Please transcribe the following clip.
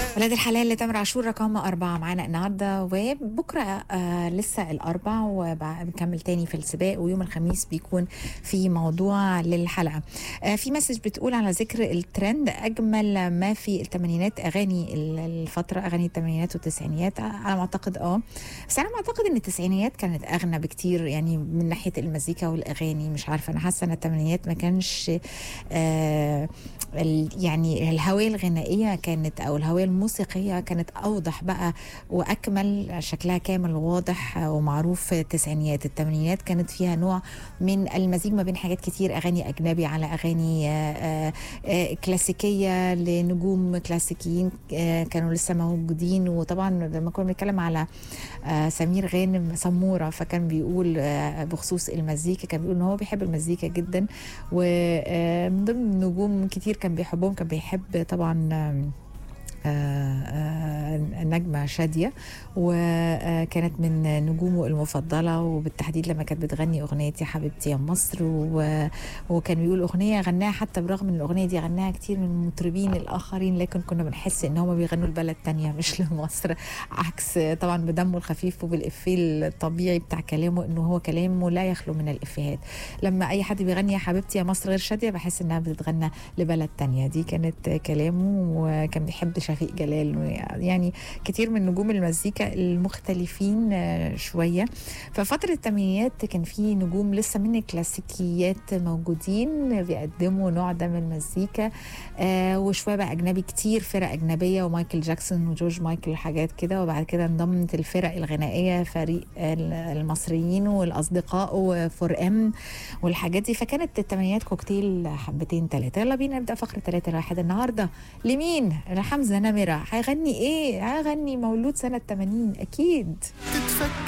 ولاد الحلال لتامر عاشور رقم أربعة معانا النهاردة وبكرة آه لسه الأربع وبنكمل تاني في السباق ويوم الخميس بيكون في موضوع للحلقة آه في مسج بتقول على ذكر الترند أجمل ما في الثمانينات أغاني الفترة أغاني الثمانينات والتسعينيات على ما أعتقد أه بس أنا ما أعتقد إن التسعينيات كانت أغنى بكتير يعني من ناحية المزيكا والأغاني مش عارفة أنا حاسة إن الثمانينات ما كانش آه ال- يعني الهوية الغنائية كانت أو الهوية الموسيقية كانت أوضح بقى وأكمل شكلها كامل وواضح ومعروف في التسعينيات الثمانينات كانت فيها نوع من المزيج ما بين حاجات كتير أغاني أجنبي على أغاني آه، آه، آه، كلاسيكية لنجوم كلاسيكيين آه، كانوا لسه موجودين وطبعا لما كنا بنتكلم على آه، سمير غانم سمورة فكان بيقول آه، بخصوص المزيكا كان بيقول ان هو بيحب المزيكا جدا ومن ضمن نجوم كتير كان بيحبهم كان بيحب طبعا آم، آه، آه، النجمة شادية وكانت من نجومه المفضلة وبالتحديد لما كانت بتغني أغنية يا حبيبتي يا مصر و- وكان بيقول أغنية غناها حتى برغم من الأغنية دي غناها كتير من المطربين الآخرين لكن كنا بنحس إن هم بيغنوا لبلد تانية مش لمصر عكس طبعا بدمه الخفيف وبالإفيه الطبيعي بتاع كلامه إنه هو كلامه لا يخلو من الإفيهات لما أي حد بيغني يا حبيبتي يا مصر غير شادية بحس إنها بتتغنى لبلد تانية دي كانت كلامه وكان بيحب شفيق جلال يعني كتير من نجوم المزيكا المختلفين آه، شوية ففترة الثمانينات كان في نجوم لسه من الكلاسيكيات موجودين بيقدموا نوع ده من المزيكا آه وشوية بقى أجنبي كتير فرق أجنبية ومايكل جاكسون وجورج مايكل وحاجات كده وبعد كده انضمت الفرق الغنائية فريق ال- المصريين والأصدقاء وفور ام والحاجات دي فكانت الثمانينات كوكتيل حبتين ثلاثة يلا بينا نبدأ فقرة ثلاثة واحد النهاردة لمين؟ لحمزة نمرة هيغني ايه؟ هيغني مولود سنة 80 أكيد تتفك